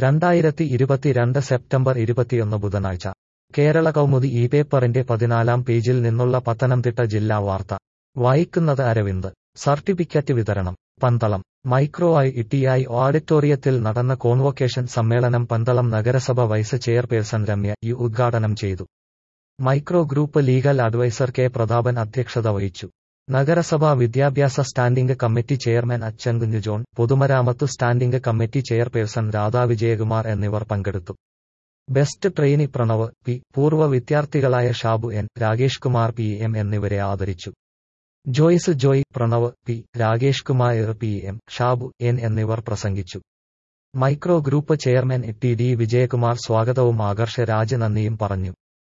രണ്ടായിരത്തി ഇരുപത്തിരണ്ട് സെപ്റ്റംബർ ഇരുപത്തിയൊന്ന് ബുധനാഴ്ച കേരള കൗമുദി ഈ പേപ്പറിന്റെ പതിനാലാം പേജിൽ നിന്നുള്ള പത്തനംതിട്ട ജില്ലാ വാർത്ത വായിക്കുന്നത് അരവിന്ദ് സർട്ടിഫിക്കറ്റ് വിതരണം പന്തളം മൈക്രോ ഐ ഇടിഐ ഓഡിറ്റോറിയത്തിൽ നടന്ന കോൺവൊക്കേഷൻ സമ്മേളനം പന്തളം നഗരസഭ വൈസ് ചെയർപേഴ്സൺ രമ്യ യു ഉദ്ഘാടനം ചെയ്തു micro group legal adviser K Prathapan അധ്യക്ഷത വഹിച്ചു നഗരസഭാ വിദ്യാഭ്യാസ standing committee chairman Achankunju John പൊതുമരാമത്ത് standing committee chairperson Radha Vijayakumar എന്നിവർ പങ്കെടുത്തു ബെസ്റ്റ് ട്രെയിനി പ്രണവ് പി പൂർവ്വ വിദ്യാർത്ഥികളായ Shabu N Rakesh Kumar P M എന്നിവരെ ആദരിച്ചു Joyce Joy Pranav P Rakesh Kumar P M Shabu N എന്നിവർ പ്രസംഗിച്ചു micro group chairman T D Vijayakumar സ്വാഗതവും ആകർഷ രാജ് നന്ദിയും പറഞ്ഞു